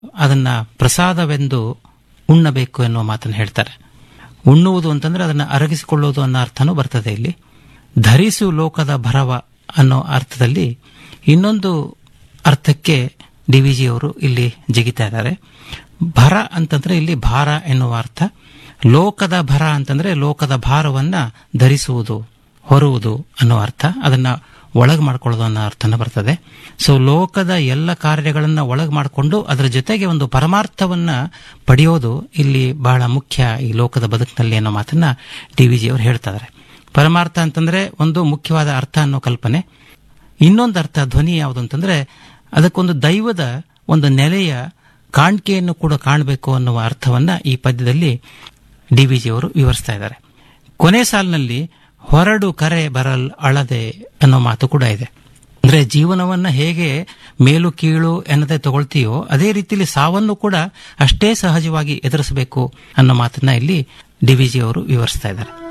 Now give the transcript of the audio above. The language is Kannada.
ಅದನ್ನ ಪ್ರಸಾದವೆಂದು ಉಣ್ಣಬೇಕು ಎನ್ನುವ ಮಾತನ್ನು ಹೇಳ್ತಾರೆ ಉಣ್ಣುವುದು ಅಂತಂದ್ರೆ ಅದನ್ನ ಅರಗಿಸಿಕೊಳ್ಳುವುದು ಅನ್ನೋ ಅರ್ಥನೂ ಬರ್ತದೆ ಇಲ್ಲಿ ಧರಿಸು ಲೋಕದ ಭರವ ಅನ್ನೋ ಅರ್ಥದಲ್ಲಿ ಇನ್ನೊಂದು ಅರ್ಥಕ್ಕೆ ಡಿ ವಿ ಜಿ ಅವರು ಇಲ್ಲಿ ಜಿಗಿತಾ ಇದ್ದಾರೆ ಭರ ಅಂತಂದ್ರೆ ಇಲ್ಲಿ ಭಾರ ಎನ್ನುವ ಅರ್ಥ ಲೋಕದ ಭರ ಅಂತಂದ್ರೆ ಲೋಕದ ಭಾರವನ್ನ ಧರಿಸುವುದು ಹೊರುವುದು ಅನ್ನೋ ಅರ್ಥ ಅದನ್ನ ಒಳಗ್ ಮಾಡ್ಕೊಳ್ಳೋದು ಅನ್ನೋ ಅರ್ಥನ ಬರ್ತದೆ ಸೊ ಲೋಕದ ಎಲ್ಲ ಕಾರ್ಯಗಳನ್ನ ಒಳಗ್ ಮಾಡಿಕೊಂಡು ಅದರ ಜೊತೆಗೆ ಒಂದು ಪರಮಾರ್ಥವನ್ನ ಪಡೆಯೋದು ಇಲ್ಲಿ ಬಹಳ ಮುಖ್ಯ ಈ ಲೋಕದ ಬದುಕಿನಲ್ಲಿ ಅನ್ನೋ ಮಾತನ್ನ ಡಿ ವಿ ಜಿ ಅವರು ಹೇಳ್ತಾ ಇದ್ದಾರೆ ಪರಮಾರ್ಥ ಅಂತಂದ್ರೆ ಒಂದು ಮುಖ್ಯವಾದ ಅರ್ಥ ಅನ್ನೋ ಕಲ್ಪನೆ ಇನ್ನೊಂದು ಅರ್ಥ ಧ್ವನಿ ಯಾವುದು ಅಂತಂದ್ರೆ ಅದಕ್ಕೊಂದು ದೈವದ ಒಂದು ನೆಲೆಯ ಕಾಣಿಕೆಯನ್ನು ಕೂಡ ಕಾಣಬೇಕು ಅನ್ನುವ ಅರ್ಥವನ್ನ ಈ ಪದ್ಯದಲ್ಲಿ ಡಿ ವಿ ಜಿ ಅವರು ವಿವರಿಸ್ತಾ ಇದ್ದಾರೆ ಕೊನೆ ಸಾಲಿನಲ್ಲಿ ಹೊರಡು ಕರೆ ಬರಲ್ ಅಳದೆ ಅನ್ನೋ ಮಾತು ಕೂಡ ಇದೆ ಅಂದ್ರೆ ಜೀವನವನ್ನ ಹೇಗೆ ಮೇಲು ಕೀಳು ಎನ್ನದೆ ತಗೊಳ್ತೀಯೋ ಅದೇ ರೀತಿಯಲ್ಲಿ ಸಾವನ್ನು ಕೂಡ ಅಷ್ಟೇ ಸಹಜವಾಗಿ ಎದುರಿಸಬೇಕು ಅನ್ನೋ ಮಾತನ್ನ ಇಲ್ಲಿ ಡಿ ವಿ ಜಿ ಅವರು ವಿವರಿಸ್ತಾ ಇದ್ದಾರೆ